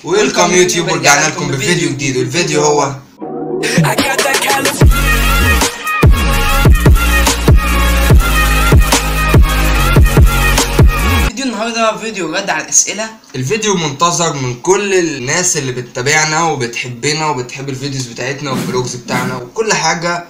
ويلكم يوتيوب ورجعنا لكم بفيديو جديد والفيديو هو I got that California. فيديو النهارده فيديو رد على الاسئله الفيديو منتظر من كل الناس اللي بتتابعنا وبتحبنا وبتحب الفيديوز بتاعتنا والفلوجز بتاعنا وكل حاجة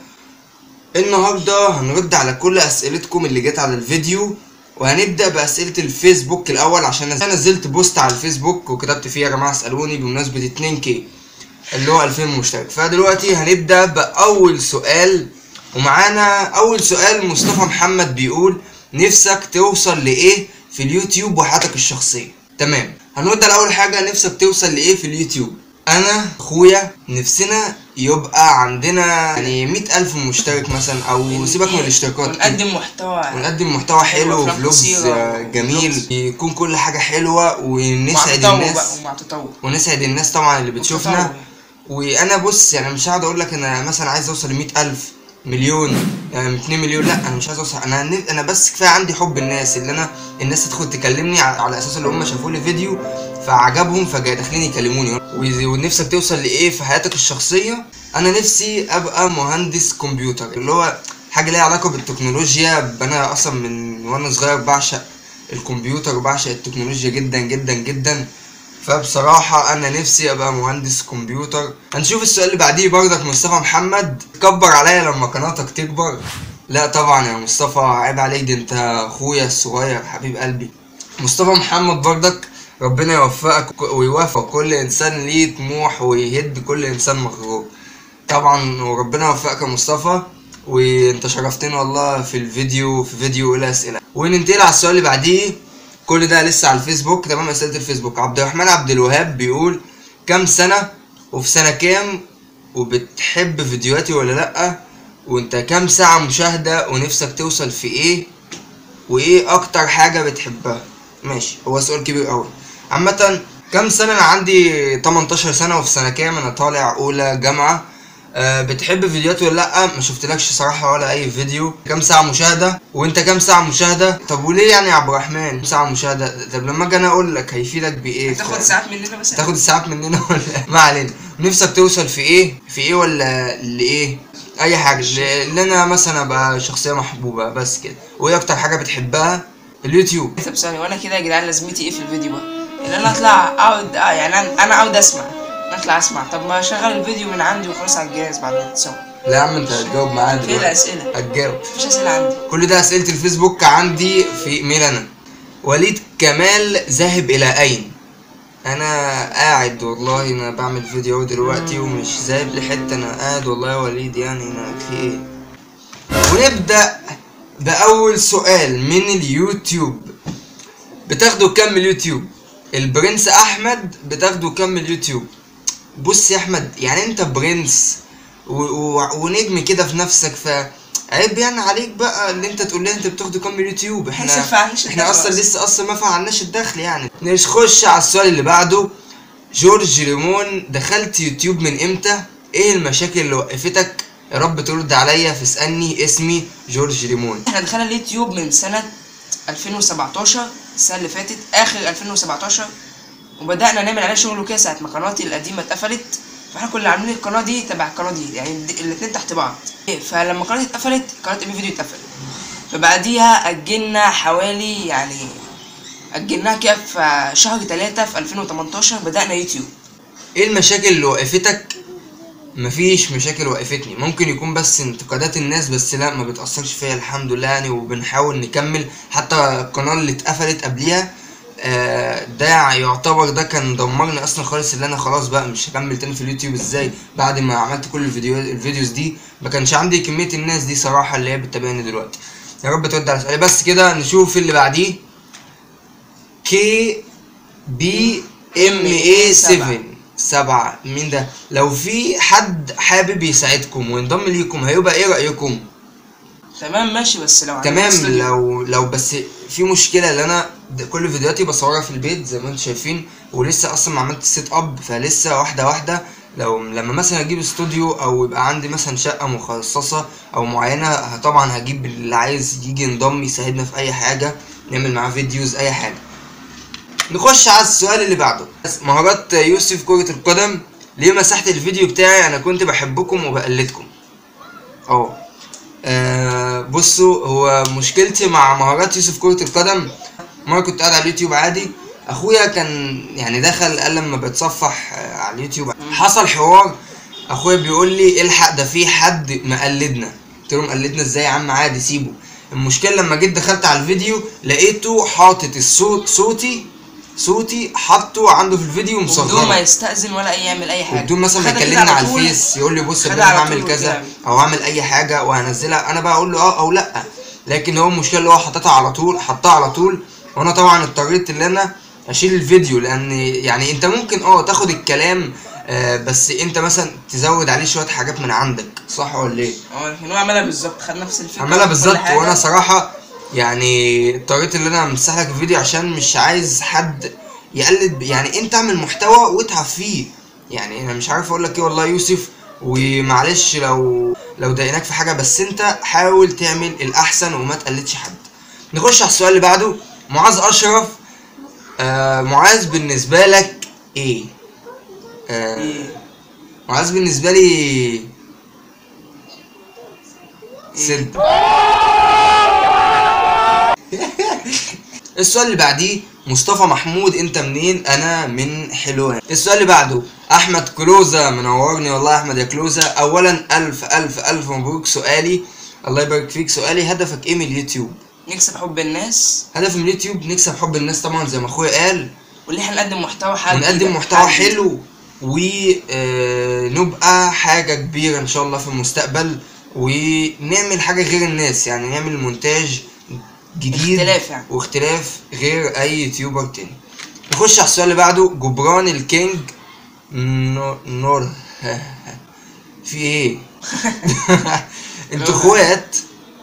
النهاردة هنرد على كل اسئلتكم اللي جت على الفيديو وهنبدأ بأسئلة الفيسبوك الأول عشان أنا نزلت بوست على الفيسبوك وكتبت فيه يا جماعة اسألوني بمناسبة 2K اللي هو 2000 مشترك فدلوقتي هنبدأ بأول سؤال ومعانا أول سؤال مصطفى محمد بيقول نفسك توصل لإيه في اليوتيوب وحياتك الشخصية تمام هنرد على أول حاجة نفسك توصل لإيه في اليوتيوب أنا أخويا نفسنا يبقى عندنا يعني مئة ألف مشترك مثلا أو سيبك من الاشتراكات ونقدم محتوى ونقدم محتوى حلو حلو، أفلام وفلوجز قصيرة، آه، جميل وفلوجز. يكون كل حاجة حلوة مع ونسعد تطور الناس بقى ومع تطور ونسعد الناس طبعا اللي بتشوفنا وتطور. وانا بص يعني مش هقعد اقول لك انا مثلا عايز اوصل ل ألف مليون يعني 2 مليون لا انا مش عايز اوصل انا ن- انا بس كفايه عندي حب الناس اللي انا الناس تدخل تكلمني على, على اساس اللي هم شافوا لي فيديو فعجبهم فجاي داخلين يكلموني و- ونفسك توصل لايه في حياتك الشخصيه انا نفسي ابقى مهندس كمبيوتر اللي هو حاجه ليها علاقه بالتكنولوجيا انا اصلا من وانا صغير بعشق الكمبيوتر وبعشق التكنولوجيا جدا جدا جدا فبصراحة أنا نفسي أبقى مهندس كمبيوتر هنشوف السؤال اللي بعديه برضك مصطفى محمد كبر عليا لما قناتك تكبر لا طبعا يا مصطفى عيب عليك دي انت اخويا الصغير حبيب قلبي مصطفى محمد برضك ربنا يوفقك ويوفق كل انسان ليه طموح ويهد كل انسان مغرور طبعا وربنا يوفقك يا مصطفى وانت شرفتنا والله في الفيديو في فيديو الى اسئله وننتقل على السؤال اللي بعديه كل ده لسه على الفيسبوك تمام اسئله الفيسبوك عبد الرحمن عبد الوهاب بيقول كام سنه وفي سنه كام وبتحب فيديوهاتي ولا لا وانت كام ساعه مشاهده ونفسك توصل في ايه وايه اكتر حاجه بتحبها ماشي هو سؤال كبير قوي عامه كام سنه انا عندي 18 سنه وفي سنه كام انا طالع اولى جامعه أه بتحب فيديوهاتي ولا لا ما شفتلكش صراحه ولا اي فيديو كام ساعه مشاهده وانت كام ساعه مشاهده طب وليه يعني يا عبد الرحمن كام ساعه مشاهده طب لما اجي انا اقول لك هيفيدك بايه تاخد ف- ساعات مننا بس تاخد الساعات مننا ولا ما علينا نفسك توصل في ايه في ايه ولا لايه اي حاجه ل- اللي انا مثلا ابقى شخصيه محبوبه بس كده وايه اكتر حاجه بتحبها اليوتيوب طب ثانية وانا كده يا جدعان لازمتي ايه في الفيديو بقى؟ ان انا اطلع اقعد آه يعني انا أنا اقعد اسمع اطلع اسمع طب ما اشغل الفيديو من عندي وخلاص على الجهاز بعد ما تسوي لا يا عم انت هتجاوب معايا فين دلوقتي الاسئله؟ هتجاوب مفيش اسئله عندي كل ده اسئله الفيسبوك عندي في ايميل انا وليد كمال ذاهب الى اين انا قاعد والله انا بعمل فيديو دلوقتي ومش ذاهب لحته انا قاعد والله يا وليد يعني انا في ايه ونبدا باول سؤال من اليوتيوب بتاخدوا كام من اليوتيوب البرنس احمد بتاخدوا كام من اليوتيوب بص يا احمد يعني انت برنس و... و... ونجم كده في نفسك ف عيب يعني عليك بقى اللي انت تقول لي انت بتاخده كام من اليوتيوب احنا هيصرف عنش احنا الدخل اصلا أصلا. لسه اصلا ما فعلناش الدخل يعني نخش على السؤال اللي بعده جورج ليمون دخلت يوتيوب من امتى ايه المشاكل اللي وقفتك يا رب ترد عليا في اسالني اسمي جورج ليمون احنا دخلنا اليوتيوب من سنه 2017 السنه اللي فاتت اخر 2017 وبدانا نعمل عليها شغل وكده ساعه ما قناتي القديمه اتقفلت فاحنا كنا عاملين القناه دي تبع القناه دي يعني د- الاتنين تحت بعض فلما قناتي اتقفلت قناه ام فيديو اتقفلت فبعديها اجلنا حوالي يعني اجلناها كده في شهر 3 في 2018 بدانا يوتيوب ايه المشاكل اللي وقفتك مفيش مشاكل وقفتني ممكن يكون بس انتقادات الناس بس لا ما بتأثرش فيا الحمد لله يعني وبنحاول نكمل حتى القناة اللي اتقفلت قبليها آه، ده يعتبر ده كان دمرني اصلا خالص اللي انا خلاص بقى مش هكمل تاني في اليوتيوب ازاي بعد ما عملت كل الفيديو الفيديوز دي ما كانش عندي كمية الناس دي صراحة اللي هي بتتابعني دلوقتي يا رب ترد على سؤالي بس كده نشوف اللي بعديه كي بي ام اي 7 سبعة مين ده لو في حد حابب يساعدكم وينضم ليكم هيبقى ايه رأيكم تمام ماشي بس لو عندنا تمام استوديو- لو لو بس في مشكله اللي انا د- كل فيديوهاتي بصورها في البيت زي ما انتم شايفين ولسه اصلا ما عملت سيت اب فلسه واحده واحده لو لما مثلا اجيب استوديو او يبقى عندي مثلا شقه مخصصه او معينه ه- طبعا هجيب اللي عايز يجي ينضم يساعدنا في اي حاجه نعمل معاه فيديوز اي حاجه نخش على السؤال اللي بعده مهارات يوسف كرة القدم ليه مسحت الفيديو بتاعي انا كنت بحبكم وبقلدكم اه آه، بصوا هو مشكلتي مع مهارات يوسف كرة القدم مرة كنت قاعد على اليوتيوب عادي اخويا كان يعني دخل قال لما بتصفح آه، على اليوتيوب حصل حوار اخويا بيقول لي الحق ده في حد مقلدنا قلت له مقلدنا ازاي يا عم عادي سيبه المشكله لما جيت دخلت على الفيديو لقيته حاطط الصوت صوتي صوتي حاطه عنده في الفيديو بدون ما مصغره يستأذن ولا أي يعمل أي حاجة بدون مثلا ما خدها كده يكلمني على طول. الفيس يقول لي بص خدها انا على هعمل طول كذا وبتاع. او هعمل اي حاجه وهنزلها انا بقى اقول له اه او لا لكن هو المشكله اللي هو حاططها على طول حطها على طول وانا طبعا اضطريت ان انا اشيل الفيديو لان يعني انت ممكن اه تاخد الكلام آه بس انت مثلا تزود عليه شويه حاجات من عندك صح ولا ايه اه لكن هو عملها بالظبط خد نفس الفكرة عملها وكل بالظبط حاجة. وانا صراحه يعني اضطريت ان انا امسح لك الفيديو عشان مش عايز حد يقلد يعني انت اعمل محتوى واتعب فيه يعني انا مش عارف اقول لك ايه والله يا يوسف ومعلش لو لو ضايقناك في حاجه بس انت حاول تعمل الاحسن وما تقلدش حد نخش على السؤال اللي بعده معاذ اشرف آه معاذ بالنسبه لك ايه آه إيه؟ معاذ بالنسبه لي سد السؤال اللي بعديه مصطفى محمود انت منين انا من حلوان السؤال اللي بعده احمد كلوزة منورني والله يا احمد يا كلوزة اولا الف الف الف مبروك سؤالي الله يبارك فيك سؤالي هدفك ايه من اليوتيوب نكسب حب الناس هدف من اليوتيوب نكسب حب الناس طبعا زي ما اخويا قال واللي احنا نقدم محتوى حلو ونقدم محتوى حلو ونبقى حاجة كبيرة إن شاء الله في المستقبل ونعمل حاجة غير الناس يعني نعمل مونتاج جديد اختلاف يعني. واختلاف غير أي يوتيوبر تاني نخش على السؤال اللي بعده جبران الكينج نور, نور. في ايه؟ انتوا اخوات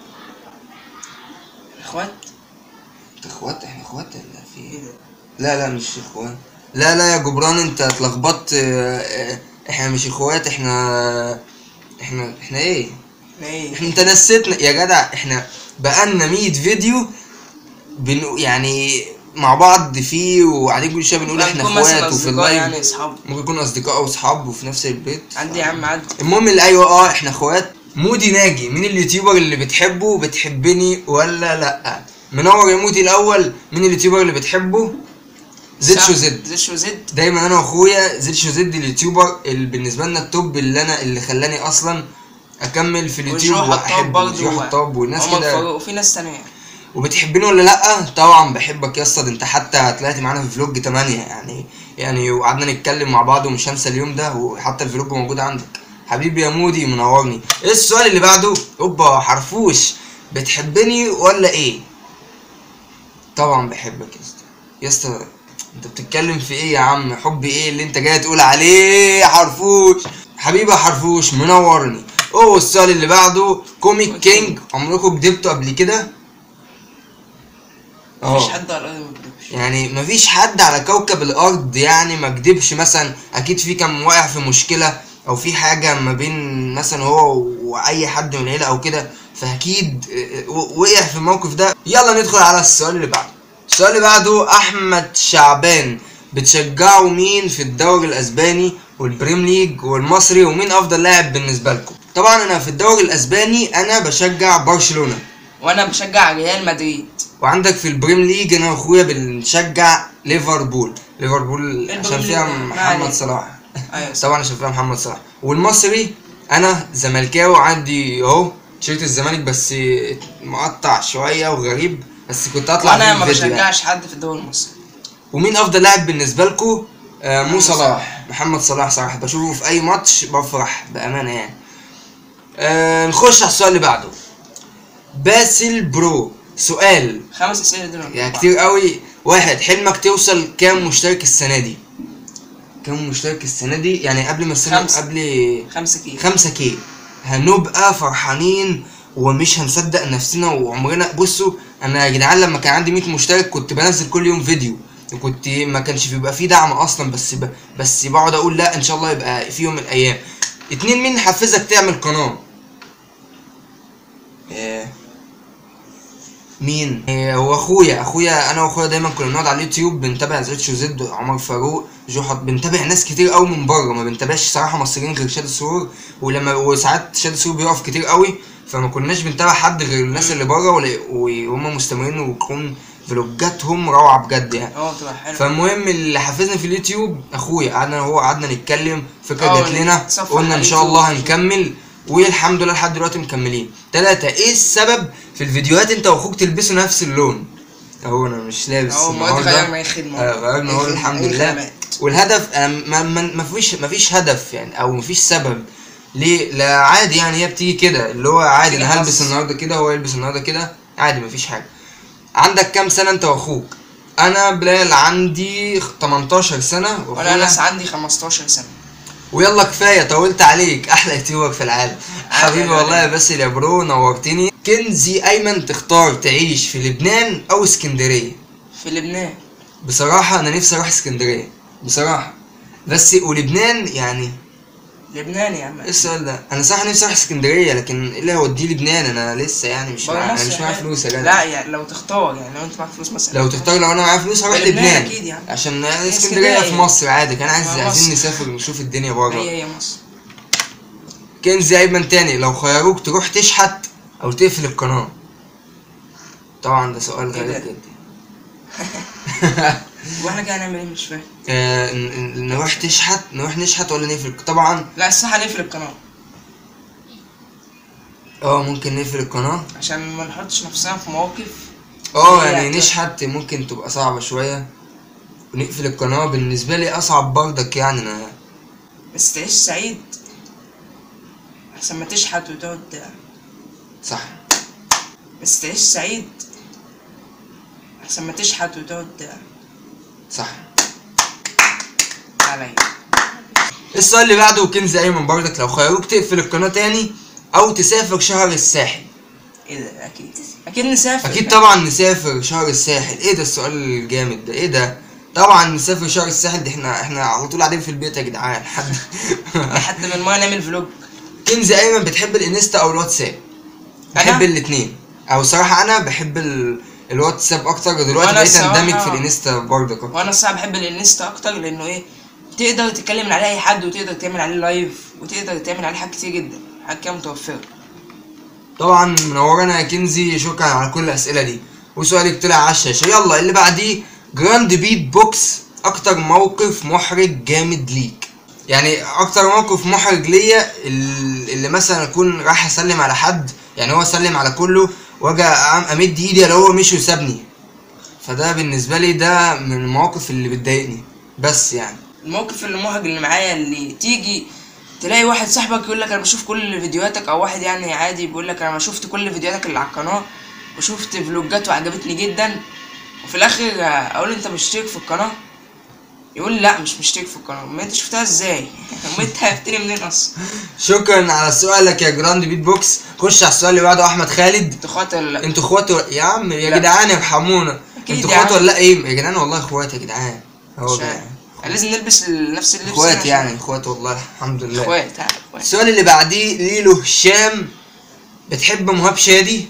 اخوات انتوا اخوات احنا اخوات ولا في ايه ايه؟ ده؟ لا لا مش اخوان لا لا يا جبران انت اتلخبطت اه، اه، احنا مش اخوات احنا احنا احنا ايه احنا ايه احنا انت نسيتنا يا جدع احنا بقالنا 100 فيديو بن يعني مع بعض فيه وقاعدين كل شويه بنقول احنا نكون مثلا اخوات وفي أصدقاء اللايف يعني اصحاب ممكن يكون اصدقاء او اصحاب وفي نفس البيت عندي يا عم عدي المهم اللي ايوه اه احنا اخوات مودي ناجي مين اليوتيوبر اللي بتحبه بتحبني ولا لا منور يا مودي الاول مين اليوتيوبر اللي بتحبه زد شو زد زد شو زد دايما انا واخويا زد شو زد اليوتيوبر اللي بالنسبه لنا التوب اللي انا اللي خلاني اصلا اكمل في اليوتيوب وجروح الطاب واحب برضه وجروح الطاب والناس عمر كده فاروق وفي ناس تانية يعني وبتحبني ولا لا طبعا بحبك يا اسطى ده انت حتى طلعت معانا في فلوج 8 يعني يعني وقعدنا نتكلم مع بعض ومش هنسى اليوم ده وحتى الفلوج موجود عندك حبيبي يا مودي منورني ايه السؤال اللي بعده اوبا حرفوش بتحبني ولا ايه طبعا بحبك يا اسطى يا اسطى انت بتتكلم في ايه يا عم حب ايه اللي انت جاي تقول عليه يا حرفوش حبيبي يا حرفوش منورني اوه السؤال اللي بعده كوميك كينج عمركم كدبتوا قبل كده مفيش اه حد على الارض ما بيكدبش يعني مفيش حد على كوكب الارض يعني ما كدبش مثلا اكيد في كان واقع في مشكله او في حاجه ما بين مثلا هو واي حد من العيله او كده فاكيد اه، اه، وقع في الموقف ده يلا ندخل على السؤال اللي بعده السؤال اللي بعده احمد شعبان بتشجعوا مين في الدوري الاسباني والبريم ليج والمصري ومين افضل لاعب بالنسبه لكم طبعا انا في الدوري الاسباني انا بشجع برشلونه وانا بشجع ريال مدريد وعندك في البريم ليج انا واخويا بنشجع ليفربول ليفربول عشان البريم فيها ليج، ما محمد عليك. صلاح ايوه صح. طبعا عشان فيها محمد صلاح والمصري انا زملكاوي عندي اهو تيشيرت الزمالك بس مقطع شويه وغريب بس كنت هطلع وانا فيه ما الفيديو يعني. بشجعش حد في الدوري المصري ومين افضل لاعب بالنسبه لكم آه مو محمد صلاح صلاح. محمد صلاح صراحه بشوفه في اي ماتش بفرح بامانه يعني آه نخش على السؤال اللي بعده باسل برو سؤال خمس اسئله دول يعني كتير قوي واحد حلمك توصل كام مشترك السنة دي كام مشترك السنة دي يعني قبل ما السنة خمسة. قبل خمسة كيلو خمسة كي هنبقى فرحانين ومش هنصدق نفسنا وعمرنا بصوا انا يا جدعان لما كان عندي 100 مشترك كنت بنزل كل يوم فيديو كنت ما كانش بيبقى فيه دعم اصلا بس ب... بس بقعد اقول لا ان شاء الله يبقى في يوم من الايام اتنين مين حفزك تعمل قناة إيه. مين إيه، هو اخويا اخويا انا واخويا دايما كنا بنقعد على اليوتيوب بنتابع زيد شوزيد عمر فاروق جحط بنتابع ناس كتير قوي من بره ما بنتابعش صراحه مصريين غير شاد السرور ولما وساعات شاد السرور بيقف كتير قوي فما كناش بنتابع حد غير الناس اللي بره ولا- وهم مستمرين ويكون فلوجاتهم روعه بجد يعني اه تبقى حلوه فالمهم اللي حافظني في اليوتيوب اخويا قعدنا هو قعدنا نتكلم فكره اه، جت لنا نتصفح قلنا ان على شاء الله اليوتيوب. هنكمل والحمد لله لحد دلوقتي مكملين تلاتة ايه السبب في الفيديوهات انت واخوك تلبسوا نفس اللون اهو انا مش لابس اهو ما النهارده. غيرنا اي خدمه آه، غيرنا اهو أي خدمة، الحمد أي لله خدمات. والهدف انا ما, ما, ما فيش ما فيش هدف يعني او ما فيش سبب ليه لا عادي يعني هي بتيجي كده اللي هو عادي تيجي انا هلبس حظ. النهارده كده هو يلبس النهارده كده عادي مفيش حاجه عندك كام سنه انت واخوك انا بلال عندي 18 سنه وانا واخويا انس عندي 15 سنه ويلا كفايه طولت عليك احلى يوتيوبر في العالم حبيبي عادي. والله يا باسل يا برو نورتني كنزي ايمن تختار تعيش في لبنان او اسكندريه في لبنان بصراحه انا نفسي اروح اسكندريه بصراحه بس ولبنان يعني لبنان يا عم ايه السؤال ده انا صح نفسي اروح اسكندريه لكن ايه اللي هيوديه لبنان انا لسه يعني مش برا معايا انا مصر مش معايا يعني. فلوس يا جدع لا يعني لو تختار يعني لو انت معاك فلوس مثلا لو تختار لو انا معايا فلوس هروح لبنان لبنان أكيد يعني. عشان هي اسكندريه في اسكندرية. مصر عادي كان عايز ما عايزين مصر. نسافر نشوف الدنيا بره هي هي مصر كنزي ايمن تاني لو خيروك تروح تشحت او تقفل القناه طبعا ده سؤال إيه غريب ده؟ جدا واحنا كده هنعمل ايه مش فاهم آه، ن- ن- نروح تشحت نروح نشحت ولا نقفل طبعا لا الصح هنقفل القناه اه ممكن نقفل القناه عشان ما نحطش نفسنا في مواقف اه هي يعني هت- نشحت ممكن تبقى صعبة شوية ونقفل القناة بالنسبة لي أصعب بردك يعني أنا بس تعيش سعيد احسن ما تشحت وتقعد صح بس تعيش سعيد احسن ما تشحت وتقعد صح عليا السؤال اللي بعده كنزي أيمن بردك لو خيروك تقفل القناة تاني أو تسافر شهر الساحل ايه ده اكيد اكيد نسافر أكيد طبعا نسافر شهر الساحل إيه ده السؤال الجامد ده إيه ده طبعا نسافر شهر الساحل دي احنا احنا على طول قاعدين في البيت يا جدعان حد لحد من ما نعمل فلوج كنزي ايمن بتحب الانستا او الواتساب بحب أنا؟ الاتنين او صراحه انا بحب ال... الواتساب اكتر دلوقتي وأنا بقيت اندمج الصراحة- في الانستا برضك اكتر وانا الصراحه بحب الانستا اكتر لانه ايه تقدر تتكلم من عليه اي حد وتقدر تعمل عليه لايف وتقدر تعمل عليه حاجات كتير جدا حاجات كده متوفره طبعا منورنا يا كنزي شكرا على كل الاسئله دي وسؤالك طلع على الشاشه يلا اللي بعديه جراند بيت بوكس اكتر موقف محرج جامد ليك يعني اكتر موقف محرج ليا ال- اللي مثلا اكون رايح اسلم على حد يعني هو سلم على كله واجي أعم- امد ايدي لو هو مشي وسابني فده بالنسبه لي ده من المواقف اللي بتضايقني بس يعني الموقف اللي محرج اللي معايا اللي تيجي تلاقي واحد صاحبك يقول لك انا بشوف كل فيديوهاتك او واحد يعني عادي بيقول لك انا شفت كل فيديوهاتك اللي على القناه وشفت فلوجات وعجبتني جدا وفي الاخر اقول له انت مشترك في القناه يقول لي لا مش مشترك في القناه ما انت شفتها ازاي ما انت عرفتني منين اصلا شكرا على سؤالك يا جراند بيت بوكس خش على السؤال اللي بعده احمد خالد انت خاطر ولا لا انتوا اخوات ولا- يا عم يا لا. جدعان ارحمونا أكيد انتوا يا اخوات عم. ولا لا ايه يا جدعان والله اخوات يا جدعان اهو مش يا عارف. جدعان. يعني لازم نلبس ال- نفس اللبس اخوات عشان- يعني اخوات والله الحمد لله اخوات ها اخوات السؤال اللي بعديه ليلو هشام بتحب مهاب شادي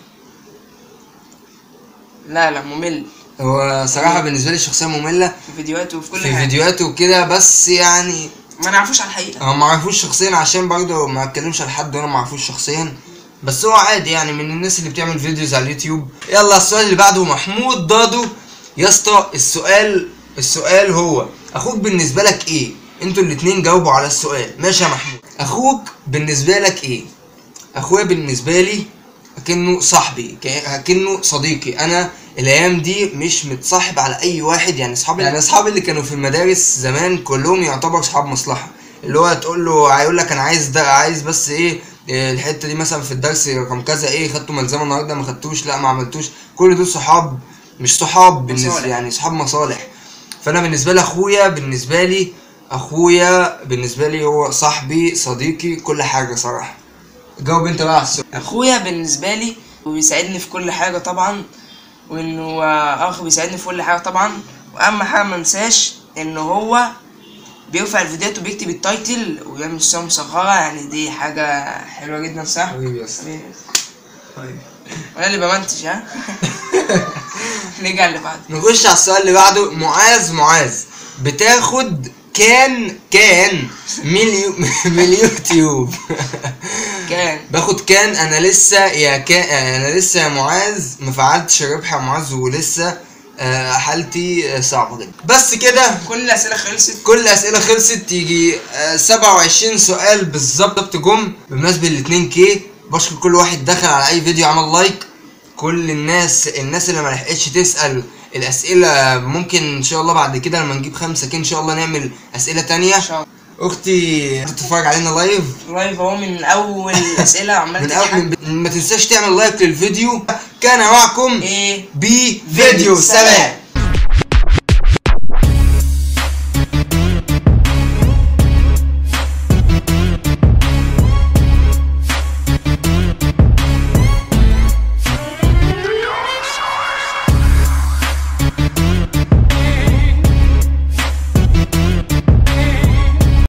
لا لا ممل هو صراحة بالنسبة لي الشخصية مملة في فيديوهاته وفي كل في حاجه فيديوهاته وكده بس يعني ما نعرفوش على الحقيقه هو ما اعرفوش شخصيا عشان برضه ما اتكلمش على حد وانا ما اعرفوش شخصيا بس هو عادي يعني من الناس اللي بتعمل فيديوز على اليوتيوب يلا السؤال اللي بعده محمود دادو يا اسطى السؤال السؤال هو اخوك بالنسبه لك ايه انتوا الاتنين جاوبوا على السؤال ماشي يا محمود اخوك بالنسبه لك ايه اخويا بالنسبه لي اكنه صاحبي ك- اكنه صديقي انا الايام دي مش متصاحب على اي واحد يعني اصحابي يعني اصحابي اللي كانوا في المدارس زمان كلهم يعتبر صحاب مصلحه اللي هو تقول له هيقول لك انا عايز ده عايز بس ايه إيه الحته دي مثلا في الدرس رقم كذا ايه خدتوا ملزمه النهارده ما خدتوش لا ما عملتوش كل دول صحاب مش صحاب بالنسبه مصالح. يعني صحاب مصالح فانا بالنسبه لي اخويا بالنسبه لي اخويا بالنسبه لي هو صاحبي صديقي كل حاجه صراحه جاوب انت بقى على السؤال اخويا بالنسبه لي وبيساعدني في كل حاجه طبعا وانه آه، اخ بيساعدني في كل حاجه طبعا واهم حاجه ما انساش ان هو بيرفع الفيديوهات وبيكتب التايتل ويعمل صوره مصغره يعني دي حاجه حلوه جدا صح حبيبي يا اسطى حبيبي. انا اللي بمنتج ها نرجع اللي بعد نخش على السؤال اللي بعده معاذ معاذ بتاخد كان كان مليو مليون تيوب كان باخد كان انا لسه يا كان انا لسه يا معاذ ما فعلتش الربح يا معاذ ولسه آه، حالتي آه، صعبه جدا بس كده كل الاسئله خلصت كل الاسئله خلصت يجي آه، 27 سؤال بالظبط جم بمناسبه ال 2 كي بشكر كل واحد دخل على اي فيديو عمل لايك كل الناس الناس اللي ما لحقتش تسال الاسئله ممكن ان شاء الله بعد كده لما نجيب خمسة كي ان شاء الله نعمل اسئله تانية ان شاء الله اختي تتفرج علينا لايف لايف اهو من اول الاسئله عمال من اول تضحك من ما تنساش تعمل لايك للفيديو كان معكم ايه بفيديو سلام